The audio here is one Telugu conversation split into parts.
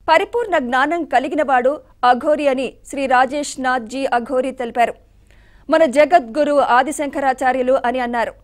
పరిపూర్ణ జ్ఞానం కలిగినవాడు అఘోరి అని శ్రీ రాజేష్ నాథ్ జీ అఘోరి తెలిపారు మన జగద్గురు ఆదిశంకరాచార్యులు అని అన్నారు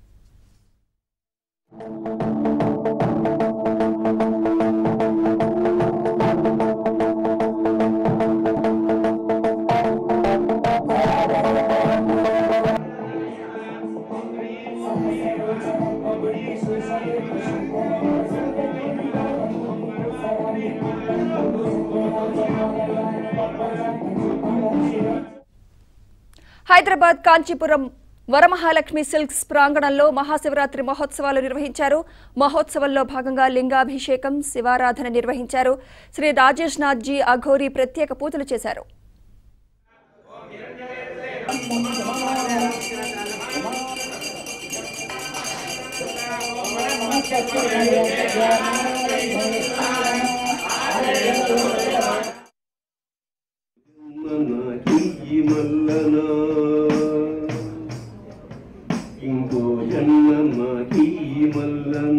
హైదరాబాద్ కాంచీపురం వరమహాలక్ష్మి సిల్క్స్ ప్రాంగణంలో మహాశివరాత్రి మహోత్సవాలు నిర్వహించారు మహోత్సవంలో భాగంగా లింగాభిషేకం శివారాధన నిర్వహించారు శ్రీ రాజేష్ నాథ్ జీ అఘోరి ప్రత్యేక పూజలు చేశారు మనకి మల్లన ఇంకో జన్మ మాకి మల్లన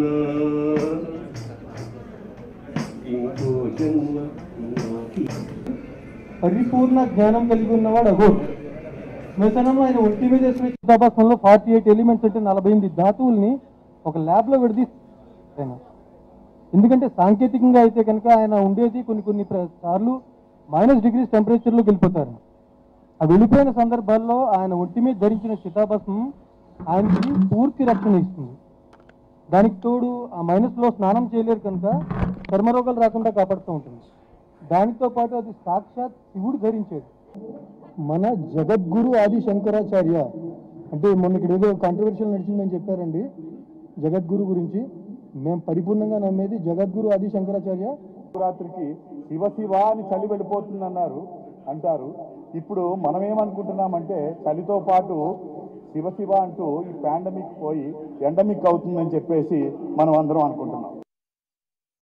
ఇంకో జన్మ మాకి పరిపూర్ణ జ్ఞానం కలిగి ఉన్నవాడు అఘోర్ శ్మశానంలో ఆయన ఒంటి మీద వేసిన చిత్తాభాసంలో ఫార్టీ ఎయిట్ ఎలిమెంట్స్ అంటే నలభై ఎనిమిది ధాతువుల్ని ఒక ల్యాబ్లో విడదీస్తారు ఆయన ఎందుకంటే సాంకేతికంగా అయితే కనుక ఆయన ఉండేది కొన్ని కొన్ని ప్ర- సార్లు మైనస్ డిగ్రీస్ టెంపరేచర్లోకి వెళ్ళిపోతారు ఆ వెళ్ళిపోయిన సందర్భాల్లో ఆయన ఒంటి మీద ధరించిన చితాభాసం ఆయనకి పూర్తి రక్షణ ఇస్తుంది దానికి తోడు ఆ మైనస్లో స్నానం చేయలేరు కనుక చర్మరోగాలు రాకుండా కాపాడుతూ ఉంటుంది దానితో పాటు అది సాక్షాత్ శివుడు ధరించేది మన జగద్గురు ఆది శంకరాచార్య అంటే మొన్న ఇక్కడ ఏదో కాంట్రవర్షియల్ నడిచిందని చెప్పారండి జగద్గురు గురించి మేము పరిపూర్ణంగా నమ్మేది జగద్గురు ఆది శంకరాచార్య శివరాత్రికి శివ శివ అని చలి వెళ్ళిపోతుందన్నారు అంటారు ఇప్పుడు మనం ఏమనుకుంటున్నామంటే చలితో పాటు శివ శివ అంటూ ఈ పాండమిక్ పోయి ఎండమిక్ అవుతుందని చెప్పేసి మనం అందరం అనుకుంటున్నాం